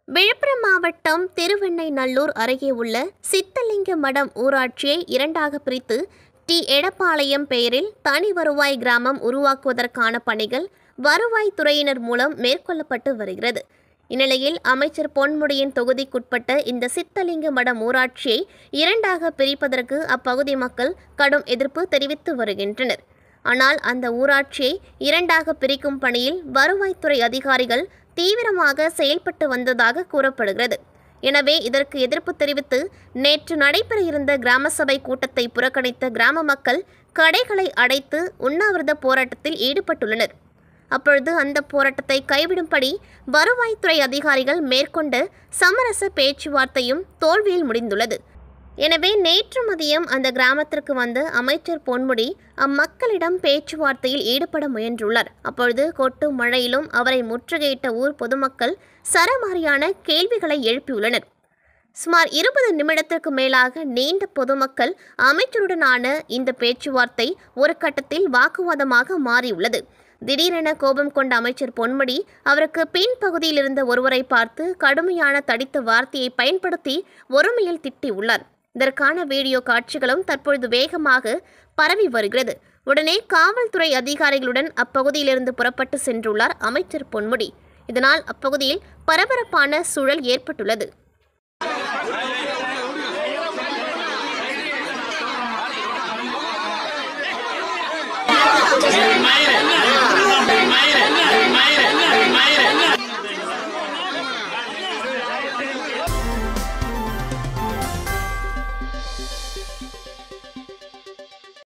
விழுப்புரம் மாவட்டம் திருவெண்ணைநல்லூர் அருகே உள்ள சித்தலிங்க மடம் ஊராட்சியை இரண்டாக பிரித்து டி எடப்பாளையம் பெயரில் தனி வருவாய் கிராமம் உருவாக்குவதற்கான பணிகள் வருவாய் துறையினர் மூலம் மேற்கொள்ளப்பட்டு வருகிறது இந்நிலையில் அமைச்சர் பொன்முடியின் தொகுதிக்குட்பட்ட இந்த சித்தலிங்க மடம் ஊராட்சியை இரண்டாக பிரிப்பதற்கு அப்பகுதி மக்கள் கடும் எதிர்ப்பு தெரிவித்து வருகின்றனர் ஆனால் அந்த ஊராட்சியை இரண்டாக பிரிக்கும் பணியில் வருவாய்த்துறை அதிகாரிகள் தீவிரமாக செயல்பட்டு வந்ததாக கூறப்படுகிறது எனவே இதற்கு எதிர்ப்பு தெரிவித்து நேற்று நடைபெற இருந்த கிராம சபை கூட்டத்தை புறக்கணித்த கிராம மக்கள் கடைகளை அடைத்து உண்ணாவிரத போராட்டத்தில் ஈடுபட்டுள்ளனர் அப்பொழுது அந்த போராட்டத்தை கைவிடும்படி வருவாய்த்துறை அதிகாரிகள் மேற்கொண்ட சமரச பேச்சுவார்த்தையும் தோல்வியில் முடிந்துள்ளது எனவே நேற்று மதியம் அந்த கிராமத்திற்கு வந்த அமைச்சர் பொன்முடி அம்மக்களிடம் பேச்சுவார்த்தையில் ஈடுபட முயன்றுள்ளார் அப்பொழுது கொட்டும் மழையிலும் அவரை முற்றுகையிட்ட ஊர் பொதுமக்கள் சரமாரியான கேள்விகளை எழுப்பியுள்ளனர் சுமார் இருபது நிமிடத்திற்கு மேலாக நீண்ட பொதுமக்கள் அமைச்சருடனான இந்த பேச்சுவார்த்தை ஒரு கட்டத்தில் வாக்குவாதமாக மாறியுள்ளது திடீரென கோபம் கொண்ட அமைச்சர் பொன்முடி அவருக்கு பின்பகுதியில் இருந்த ஒருவரை பார்த்து கடுமையான தடித்த வார்த்தையை பயன்படுத்தி ஒருமையில் திட்டியுள்ளார் இதற்கான வீடியோ காட்சிகளும் தற்பொழுது வேகமாக பரவி வருகிறது உடனே காவல்துறை அதிகாரிகளுடன் அப்பகுதியிலிருந்து புறப்பட்டு சென்றுள்ளார் அமைச்சர் பொன்முடி இதனால் அப்பகுதியில் பரபரப்பான சூழல் ஏற்பட்டுள்ளது மயிறு மயிறு மயிறு மயிறு